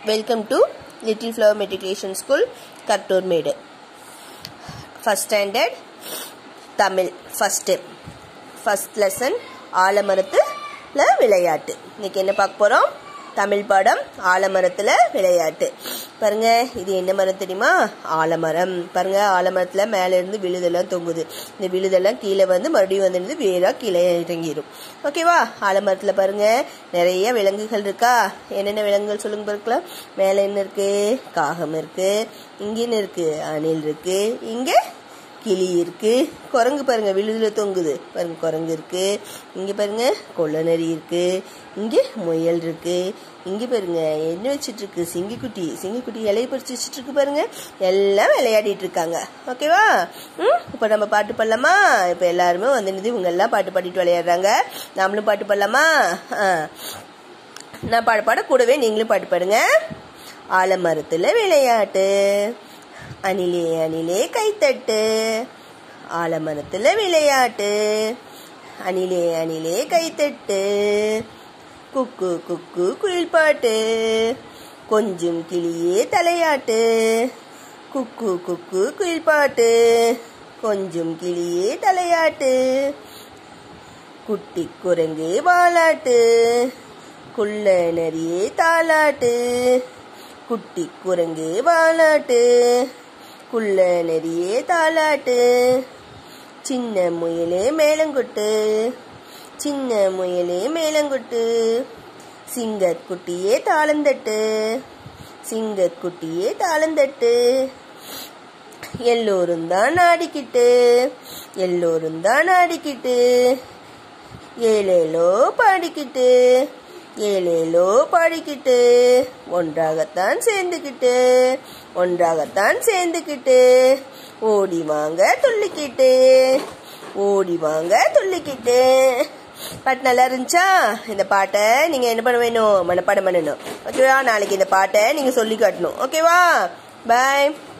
welcome to little flower matriculation school Karthurmedu first standard Tamil first first lesson ஆலமரத்துல விளையாட்டு இன்னைக்கு என்ன பார்க்க போகிறோம் தமிழ் பாடம் ஆலமரத்தில் விளையாட்டு பாருங்க இது என்ன மரம் தெரியுமா ஆலமரம் பாருங்க ஆலமரத்தில் மேலே இருந்து விழுதெல்லாம் தொங்குது இந்த விழுதெல்லாம் கீழே வந்து மறுபடியும் வந்து வேறா கீழே இறங்கிடும் ஓகேவா ஆலமரத்தில் பாருங்க நிறைய விலங்குகள் இருக்கா என்னென்ன விலங்குகள் சொல்லுங்க பார்க்கலாம் மேலே என்ன இருக்கு காகம் இருக்கு இங்க என்ன இருக்கு அணில் இருக்கு இங்க கிளி இருக்கு குரங்கு பாருங்க விழுதுல தொங்குது பாருங்க குரங்கு இருக்கு இங்க பாருங்க கொள்ளநரி இருக்கு இங்க முயல் இருக்கு இங்க பாருங்க என்ன வச்சிட்டு இருக்கு சிங்கிக்குட்டி சிங்கிக்குட்டி இலையை பறிச்சு வச்சுட்டு இருக்கு பாருங்க எல்லாம் விளையாடிட்டு இருக்காங்க ஓகேவா ம் இப்போ நம்ம பாட்டு பாடலாமா இப்போ எல்லாருமே வந்து இவங்க எல்லாம் பாட்டு பாடிட்டு விளையாடுறாங்க நாமளும் பாட்டு பாடலாமா ஆ நான் பாட பாட கூடவே நீங்களும் பாட்டு பாடுங்க ஆலமரத்துல விளையாட்டு அணிலே அணிலே கைத்தட்டு ஆலமரத்துல விளையாட்டு அணிலே அணிலே கைத்தட்டு குக்கு குக்கு குயில் பாட்டு கொஞ்சம் கிளியே தலையாட்டு குக்கு குக்கு குயில் பாட்டு கொஞ்சம் கிளியே தலையாட்டு குட்டி குரங்கு வாலாட்டு குள்ள நரியே தாலாட்டு குட்டி குரங்கு வாலாட்டு குள்ள நெறியே தாலாட்டு சின்ன முயலே மேலங்கொட்டு சின்ன முயலே மேலங்கொட்டு சிங்கக்குட்டியே தாளந்தட்டு சிங்கக்குட்டியே தாளந்தட்டு எல்லோரும் தான் ஆடிக்கிட்டு எல்லோரும் தான் ஆடிக்கிட்டு ஏழேலோ பாடிக்கிட்டு ஏழேலோ பாடிக்கிட்டு ஒன்றாகத்தான் சேர்ந்துக்கிட்டு ஒன்றாகத்தான் சேர்ந்துக்கிட்டு ஓடி வாங்க துள்ளிக்கிட்டு ஓடி வாங்க துள்ளிக்கிட்டு பாட்டு நல்லா இருந்துச்சா இந்த பாட்டை நீங்க என்ன பண்ண வேணும் மனப்பாடம் பண்ணணும் ஓகேவா நாளைக்கு இந்த பாட்டை நீங்க சொல்லி காட்டணும் ஓகேவா பாய்